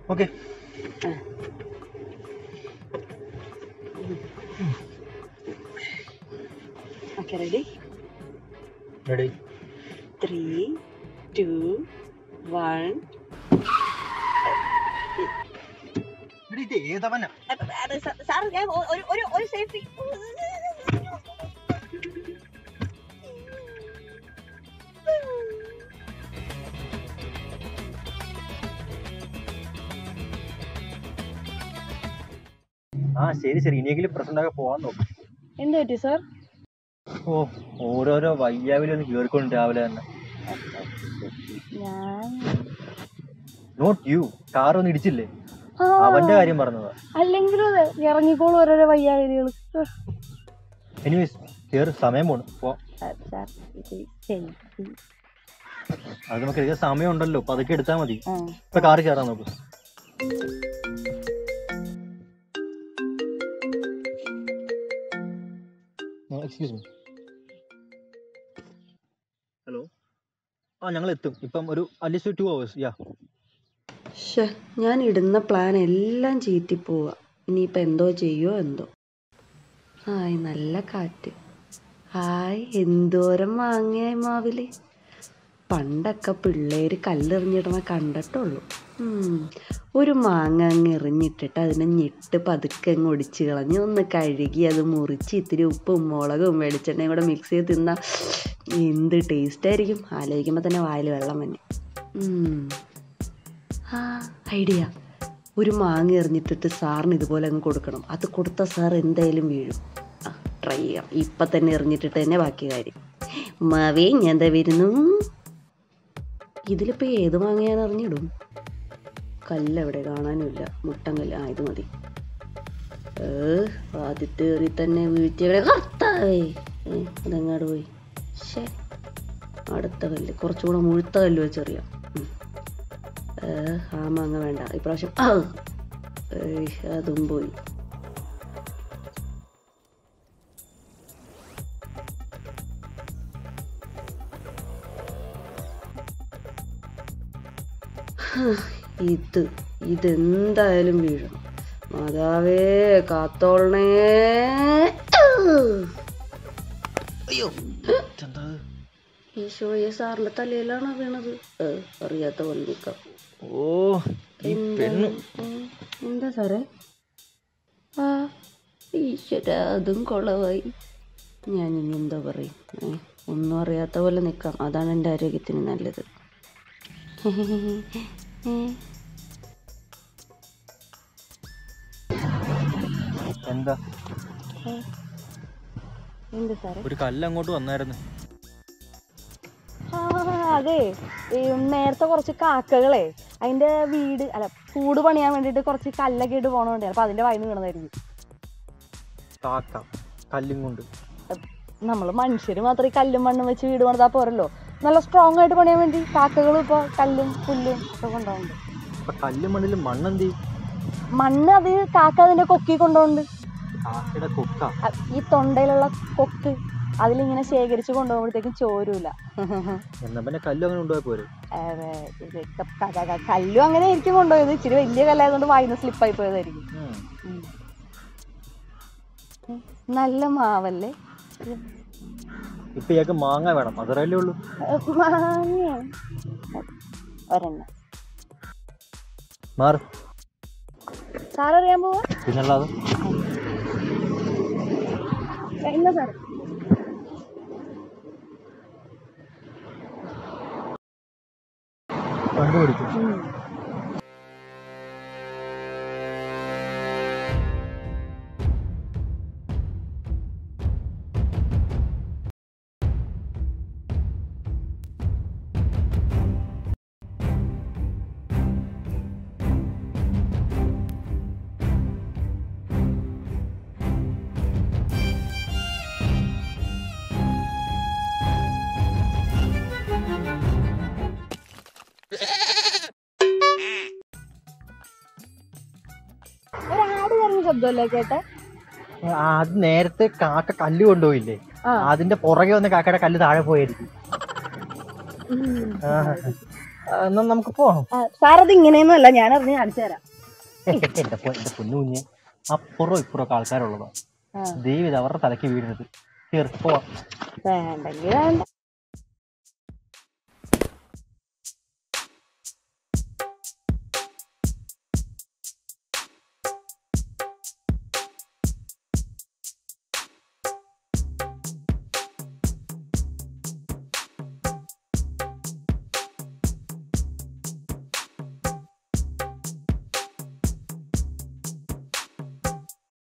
Okay okay ready ready three two one ഇത് ഏതവനാ sir ഞാൻ ഒ- ഒരു ഒരു ഒരു സേഫ്റ്റി ആ ശരി ശരി ഇനിയെങ്കിലും പ്രസന്റ് ഒക്കെ പോവാൻ നോക്കും എന്ത് പറ്റി സാർ ഓ ഓരോരോ വയ്യാവിലും ഒന്ന് കേറിക്കൊണ്ട് രാവിലെ തന്നെ ഞാൻ നോട്ട് യു കാർ ഒന്നും ഇടിച്ചില്ലേ ആ, അവന്റെ കാര്യം പറഞ്ഞതാ അല്ലെങ്കിലും അതെ ഇറങ്ങിക്കോളും ഓരോരോ വയ്യാഴികൾ എനിവേസ് കേറ് സമയം പോണു പോ സാർ ഇത് സേഫ്റ്റി അത് നമുക്ക് എടുക്കാൻ സമയം ഉണ്ടല്ലോ പതുക്കെ എടുത്താൽ മതി ആ ഇപ്പൊ കാറ് കയറാൻ നോക്ക് എക്സ്ക്യൂസ് മീ ഹലോ ആ ഞങ്ങൾ എത്തും ഇപ്പം ഒരു അറ്റ്ലീസ്റ്റ് ടു അവേഴ്സ് യാ ശ്ശെ, ഞാൻ ഇടുന്ന പ്ലാൻ എല്ലാം ചീറ്റിപ്പോവാ ഇനിയിപ്പോൾ എന്തോ ചെയ്യോ എന്തോ ഹായ് നല്ല കാറ്റ് ഹായ് എന്തോരം മാങ്ങയായി മാവില് പണ്ടൊക്കെ പിള്ളേര് കല്ലെറിഞ്ഞിടണ കണ്ടിട്ടുള്ളൂ ഉം, ഒരു മാങ്ങ അങ്ങ് എറിഞ്ഞിട്ടിട്ട് അതിനെ ഞെട്ട് പതുക്കെ അങ്ങ് ഒടിച്ച് കളഞ്ഞ് ഒന്ന് കഴുകി അത് മുറിച്ച് ഇത്തിരി ഉപ്പും മുളകും വെളിച്ചെണ്ണയും കൂടെ മിക്സ് ചെയ്ത് തിന്നാ എന്ത് ടേസ്റ്റ് ആയിരിക്കും ആലോചിക്കുമ്പോൾ തന്നെ വായിൽ വെള്ളം തന്നെ ഉം. ആ ഐഡിയ ഒരു മാങ്ങ എറിഞ്ഞിട്ടിട്ട് സാറിന് ഇതുപോലെ അങ്ങ് കൊടുക്കണം അത് കൊടുത്ത സാർ എന്തായാലും വീഴും ആ ട്രൈ ചെയ്യാം ഇപ്പം തന്നെ എറിഞ്ഞിട്ടിട്ട് തന്നെ ബാക്കി കാര്യം മാവേ ഞാൻ എന്താ വരുന്നു ഇതിലിപ്പോൾ ഏത് മാങ്ങയാണ് എറിഞ്ഞിടും കല്ല് എവിടെ കാണാനുമില്ല മുട്ടൻ കല്ല് ആ ഇത് മതി ഏ ആദ്യത്തെ ഏറി തന്നെ വീഴ്ചകളെ കർത്താവേ ഏ അതെങ്ങാട് പോയി ശേ അടുത്ത കല്ല് കുറച്ചുകൂടെ മുഴുത്ത കല്ല് വെച്ചെറിയാം ഉം. ഏ, ആ മാങ്ങ വേണ്ട ഇപ്രാവശ്യം ആ ഏയ്, അതും പോയി ഹാ, ഇത് ഇതെന്തായാലും വീഴണം മാതാവേ കാത്തോളണേ അയ്യോ എന്താ ഈശോയെ സാറിന്റെ തലയിലാണോ വീണത് ഏ, അറിയാത്ത പോലെ നിൽക്കാം ഓ ഈ പെണ്ണ് ഉം, എന്താ സാറേ ആ ഈശ്വര അതും കൊളവായി ഞാൻ ഇനി എന്താ പറയും ഏ, ഒന്നും അറിയാത്ത പോലെ നിൽക്കാം അതാണ് എൻ്റെ ആരോഗ്യത്തിന് നല്ലത് ഏ, എന്താ എന്ത് സാറേ ഒരു കല്ല് അങ്ങോട്ട് വന്നായിരുന്നു ആ അതെ ഈ നേരത്തെ കുറച്ച് കാക്കകളെ അതിന്റെ വീട് അല്ല കൂട് പണിയാൻ വേണ്ടിയിട്ട് കുറച്ച് കല്ലൊക്കെ ഇട്ട് പോണോണ്ട് അപ്പൊ അതിന്റെ വായിന്ന് വീണതായിരിക്കും കാക്ക കല്ലും കൊണ്ട് നമ്മൾ മനുഷ്യർ മാത്രം ഈ കല്ലും മണ്ണും വെച്ച് വീട് പണിതാ പോരല്ലോ നല്ല സ്ട്രോങ് ആയിട്ട് പണിയാൻ വേണ്ടി കാക്കകൾ ഇപ്പൊ കല്ലും പുല്ലും ഒക്കെ കൊണ്ടുപോകുന്നുണ്ട് അപ്പൊ കല്ലും മണ്ണിലും മണ്ണെന്തി മണ്ണ് അത് കാക്ക അതിന്റെ കൊക്കി കൊണ്ടുപോകുന്നുണ്ട് കാക്കയുടെ കൊക്ക അ- ഈ തൊണ്ടയിലുള്ള കൊക്ക് അതിലിങ്ങനെ ശേഖരിച്ച് കൊണ്ടുപോകുമ്പോഴത്തേക്കും ചോരൂല എന്നാ പിന്നെ കല്ലും അങ്ങനെ കൊണ്ടുപോയ പോരെ ഏറെ ഇത് ക- ക- ക- ക- കല്ലും അങ്ങനെ ആയിരിക്കും കൊണ്ടുപോയത് ഇച്ചിരി വലിയ കല്ലായതുകൊണ്ട് വായിന്ന് സ്ലിപ്പായി പോയതായിരിക്കും ഉം. ഉം. ഉം. നല്ല മാവല്ലേ ഇപ്പൊ ഇയാൾക്ക് മാങ്ങ വേണം അതറല്ലേ ഉള്ളൂ മാങ്ങ ഒരെണ്ണം മാറ് സാററിയാൻ പോവാ പിന്നല്ലാതെ ഇല്ല സാറ് കണ്ടുപിടിക്കും ഒരു ആട് കരഞ്ഞ ശബ്ദമല്ലേ കേട്ടെ അത് നേരത്തെ കാക്ക കല്ല് കൊണ്ടുപോയില്ലേ ആ. അതിന്റെ പുറകെ വന്ന് കാക്കയുടെ കല്ല് താഴെ പോയായിരിക്കും ആ. എന്നാ നമുക്ക് പോവാം സാർ അത് ഇങ്ങനെയൊന്നും അല്ല ഞാൻ അറിഞ്ഞ് കാണിച്ചു തരാം എന്റെ പൊ- എന്റെ പൊന്നു കുഞ്ഞ് അപ്പുറം ഇപ്പുറം ഒക്കെ ആൾക്കാരുള്ളതാ ആ. ദൈവം ഇത് അവരുടെ തലയ്ക്ക് വീഴരുത് തീർത്ത് പോവാം വേണ്ടെങ്കിൽ വേണ്ട